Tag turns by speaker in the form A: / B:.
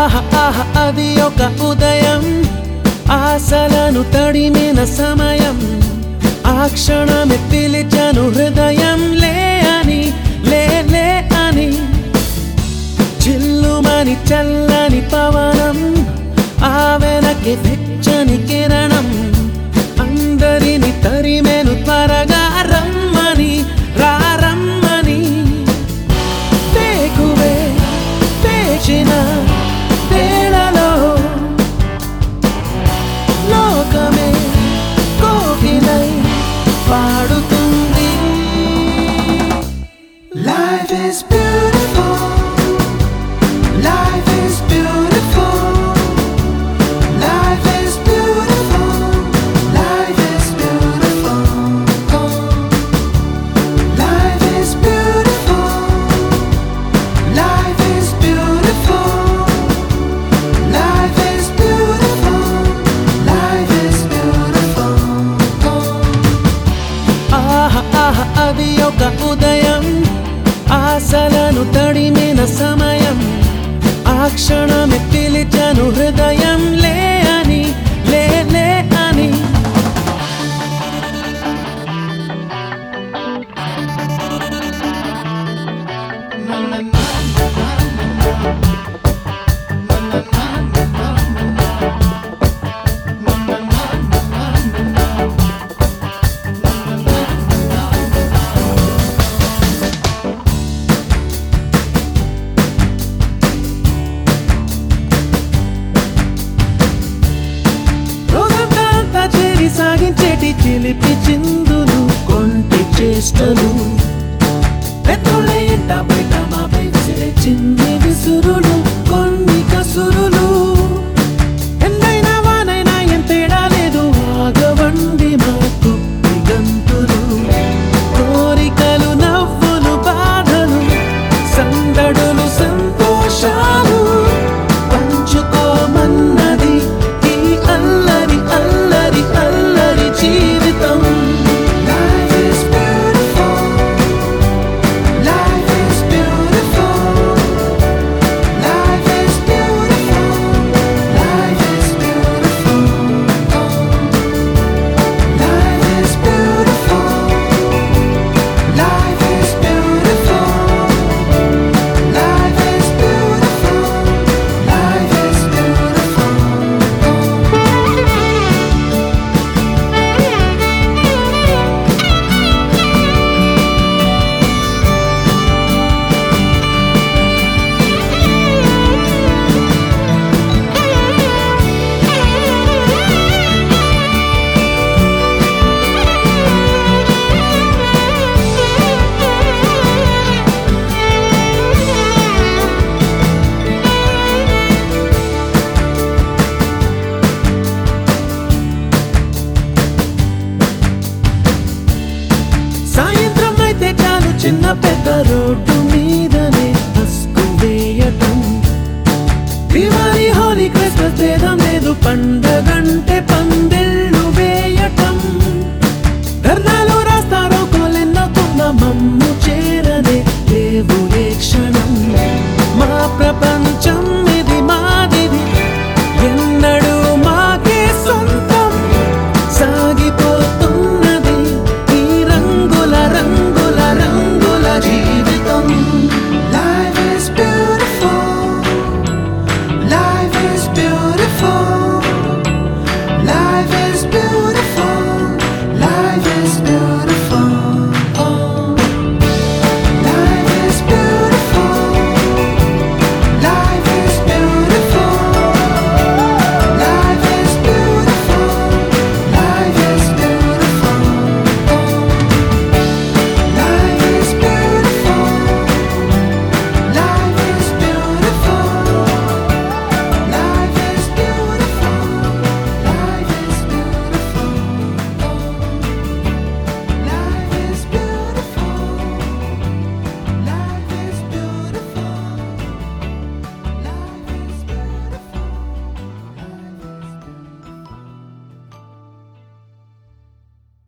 A: ఆహ ఆహ అది ఒక ఉదయం ఆశలను తడిమిన సమయం ఆ క్షణమే పిలిచాను హృదయం లే అని లే లే అని చిల్లుమని చల్లని పవనం ఆ వెనక్కి వెచ్చని కిరణం అందరిని తరిమెను త్వరగా రమ్మని రారమ్మని వేకువే వేచిన వేళలో లోకమే కోకిలై పాడుతుంది Life is beautiful Life is beautiful Life is beautiful Life is beautiful Life is beautiful Life is beautiful Life is beautiful Life is beautiful ఆహ ఆహ అది ఒక ఉదయం ఆశలను తడిమిన సమయం ఆ క్షణమే పిలిచాను హృదయం లే అని లే లే అని రోజంతా చేరి సాగించేటి చిలిపి చిందులు కొంటి చేష్టలు పెద్దోళ్ళ ఎంట బయట మాపై విసిరే చిన్ని విసురులు